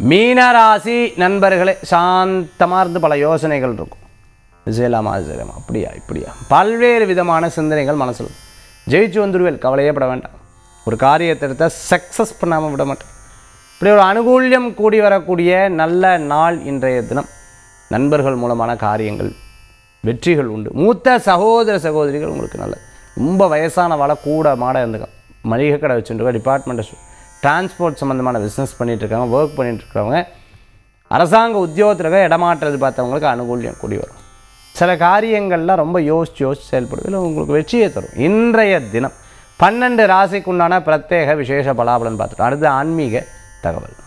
மீனராசி நண்பர்களே சாந்தமாக இருந்து பல யோசனைகள் இருக்கும் இது செய்யலாமா அது செய்யலாமா அப்படியா இப்படியா பல்வேறு விதமான சிந்தனைகள் மனசில் ஜெயிச்சு வந்துடுவேல் கவலையே பட வேண்டாம் ஒரு காரியத்தை எடுத்தால் சக்ஸஸ் பண்ணாமல் விட மாட்டேன் இப்படி ஒரு அனுகூல்யம் கூடி வரக்கூடிய நல்ல நாள் இன்றைய தினம் நண்பர்கள் மூலமான காரியங்கள் வெற்றிகள் உண்டு மூத்த சகோதர சகோதரிகள் உங்களுக்கு நல்லது ரொம்ப வயசான வள கூட மாட இருந்துங்க மளிகை கடை வச்சுருக்க டிபார்ட்மெண்ட் டிரான்ஸ்போர்ட் சம்மந்தமான பிஸ்னஸ் பண்ணிட்டு இருக்காங்க ஒர்க் பண்ணிட்டு இருக்கிறவங்க அரசாங்க உத்தியோகத்தில் இடமாற்றம் எதிர்பார்த்தவங்களுக்கு அனுகூல்யம் கூடி வரும் சில காரியங்கள்லாம் ரொம்ப யோசிச்சு யோசிச்சு செயல்படும் இல்லை உங்களுக்கு வெற்றியை தரும் இன்றைய தினம் பன்னெண்டு ராசிக்குண்டான பிரத்யேக விசேஷ பலாபலன் பார்த்துட்டோம் அடுத்து ஆன்மீக தகவல்